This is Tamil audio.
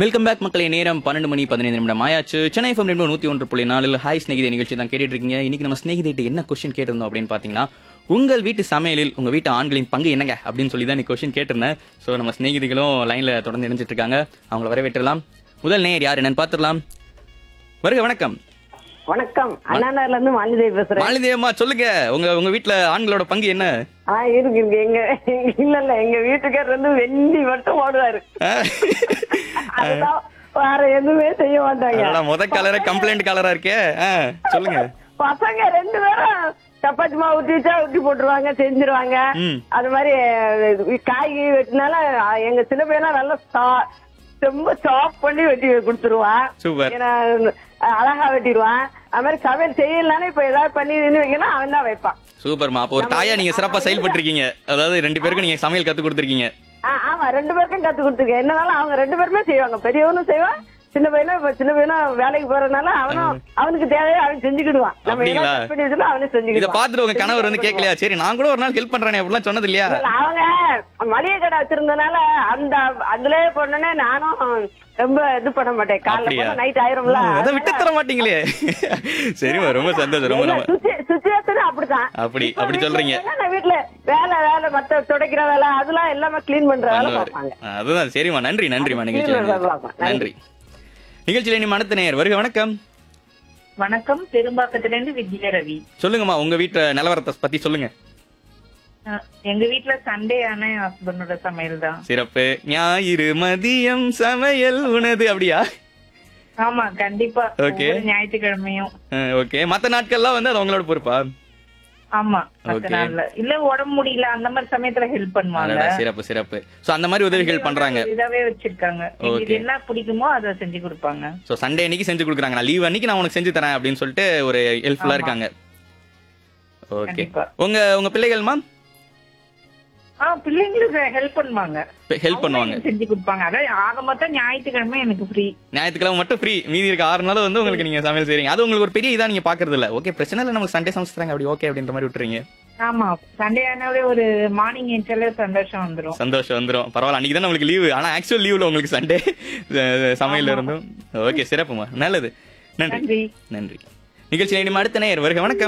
வெல்கம் பேக் மக்களே நேரம் பன்னெண்டு மணி பதினைந்து நிமிடம் ஆயாச்சு சென்னை எஃப்எம் ரெண்டு நூத்தி ஒன்று புள்ளி நாலில் ஹாய் ஸ்நேகிதே நிகழ்ச்சி தான் கேட்டுட்டு இருக்கீங்க இன்னைக்கு நம்ம ஸ்நேகிதிட்டு என்ன கொஸ்டின் கேட்டிருந்தோம் அப்படின்னு பாத்தீங்கன்னா உங்கள் வீட்டு சமையலில் உங்க வீட்டு ஆண்களின் பங்கு என்னங்க அப்படின்னு சொல்லி தான் நீ கொஸ்டின் கேட்டிருந்தேன் ஸோ நம்ம ஸ்நேகிதிகளும் லைன்ல தொடர்ந்து இணைஞ்சிட்டு இருக்காங்க அவங்கள வரவேற்றலாம் முதல் நேயர் யார் என்னன்னு பார்த்துடலாம் வருக வணக்கம் வணக்கம் அண்ணாநகர்ல இருந்து மாலிதேவி பேசுறேன் மாலிதேவமா சொல்லுங்க உங்க உங்க வீட்டுல ஆண்களோட பங்கு என்ன ஆ இருக்கு இருக்கு எங்க இல்ல இல்ல எங்க வீட்டுக்காரர் வந்து வெந்தி மட்டும் ஓடுவாரு அதுதான் வேற எதுவுமே செய்ய மாட்டாங்க அதெல்லாம் முத கலர கம்ப்ளைண்ட் கலரா இருக்கே ஆ, சொல்லுங்க பசங்க ரெண்டு பேரும் சப்பாத்தி மாவு ஊத்தி வச்சா ஊத்தி போட்டுருவாங்க செஞ்சிருவாங்க ம். அது மாதிரி அஹ், காய் வெட்டினால அஹ், எங்க சின்ன பையனா நல்லா சா- ரொம்ப சாப் பண்ணி வெட்டி கொடுத்துருவான் சூப்பர் ஏன்னா அஹ், அழகா வெட்டிடுவான் அது மாதிரி சமையல் செய்யலனாலும் இப்ப ஏதாவது பண்ணி நின்று வைக்கணும் அவன் தான் வைப்பான் சூப்பர்மா அப்போ ஒரு தாயா நீங்க சிறப்பா செயல்பட்டிருக்கீங்க அதாவது ரெண்டு பேருக்கும் நீங்க சமையல் கத்து கொடுத்துருக்கீங்க ஆ, ஆமா ரெண்டு பேருக்கும் கத்து கொடுத்துருக்கேன் என்னனாலும் அவங்க ரெண்டு பேருமே செய்வாங்க பெரியவனும் செய்வான் சின்ன பையனும் இப்ப சின்ன பையனும் வேலைக்கு போறதுனால அவனும் அவனுக்கு தேவையை அவன் செஞ்சுக்கிடுவான் நம்ம என்ன அப்படிங்களா? cut பண்ணி வச்சோமோ அவனே இத செஞ்சுக்கிடுவான் பாத்துட்டு உங்க கணவர் வந்து கேட்கலையா சரி நான் கூட ஒரு நாள் ஹெல்ப் பண்றேனே அப்படிலாம் சொன்னது இல்லையா இல்ல, அவங்க மளிகை கடை வச்சிருந்தனால அந்த அதுலயே போனோடனே நானும் ரொம்ப இது பண்ண மாட்டேன் காலைல அப்படியா போனா நைட் ஆயிரும்ல அதை விட்டு தர மாட்டீங்களே சரிம்மா ரொம்ப சந்தோஷம் ரொம்ப ரொம்ப சுச்சுவேஷன் அப்படிதான் அப்படி இப்ப அப்படி வீட்ல சொல்றீங்க இருந்தா நான் வீட்டுல வேலை வேலை மத்த துடைக்கிற வேலை அதெல்லாம் எல்லாமே கிளீன் பண்ற வேலை பண்ணுவாரு. பார்ப்பாங்க ஆ, அதுதான் சரிம்மா நன்றி நன்றிம்மா அது நிகழ்ச்சியில கீழே வரலாம். நன்றி. நன்றி நிகழ்ச்சியில நீ மனத்து நேயர் வருக வணக்கம் வணக்கம் பெரும்பாக்கத்துல இருந்து வித்யா ரவி சொல்லுங்கம்மா உங்க வீட்டு நிலவரத்தை பத்தி சொல்லுங்க அஹ், எங்க வீட்ல சண்டே ஆன ஹஸ்பண்டோட சமையல் தான் சிறப்பு ஞாயிறு மதியம் சமையல் உனது அப்படியா ஆமா கண்டிப்பா Okay. ஒவ்வொரு ஞாயிற்றுக்கிழமையும் ஓகே மத்த நாட்கள்லாம் வந்து அது உங்களோட பொறுப்பா ஆமா மத்த Okay. நாள்ல இல்ல உடம்பு முடியல அந்த மாதிரி சமயத்துல ஹெல்ப் பண்ணுவாங்க அடடா, சிறப்பு சிறப்பு சோ அந்த மாதிரி உதவிகள் பண்றாங்க இதாவே வச்சிருக்காங்க எங்களுக்கு Okay. என்ன பிடிக்குமோ அதை செஞ்சு கொடுப்பாங்க சோ சண்டே அன்னைக்கு செஞ்சு கொடுக்குறாங்க நான் லீவ் அன்னைக்கு நான் உனக்கு செஞ்சு தரேன் அப்படின்னு சொல்லிட்டு ஒரு ஹெல்ப்ஃபுல்லா ஆமா. இருக்காங்க ஓகே கண்டிப்பா. உங்க உங்க பிள்ளைகள் மேம் ஆ பிள்ளைங்களுக்கு ஹெல்ப் பண்ணுவாங்க ஹெல்ப் பண்ணுவாங்க அவங்களும் செஞ்சு கொடுப்பாங்க அதான் ஆக மொத்தம் ஞாயிற்றுக்கிழமை எனக்கு ஃப்ரீ ஞாயிற்றுக்கிழமை மட்டும் ஃப்ரீ மீதி இருக்க ஆறு நாள் வந்து உங்களுக்கு நீங்க சமையல் செய்றீங்க அது உங்களுக்கு ஒரு பெரிய இதா நீங்க பாக்குறது இல்ல ஓகே பிரச்சனை இல்ல நமக்கு சண்டே சமைச்சு தராங்க அப்படி ஓகே அப்படின்ற மாதிரி விட்டுறீங்க ஆமா சண்டே ஆனாவே ஒரு மார்னிங் எஞ்சாலே சந்தோஷம் வந்துரும் சந்தோஷம் வந்துரும் பரவாயில்ல அன்னைக்கு தான் உங்களுக்கு லீவு ஆனா ஆக்சுவல் லீவ்ல உங்களுக்கு சண்டே சமையல் இருந்தும் ஓகே சிறப்புமா நல்லது நன்றி நன்றி நன்றி நிகழ்ச்சி அடுத்த நேயர் வருக வணக்கம்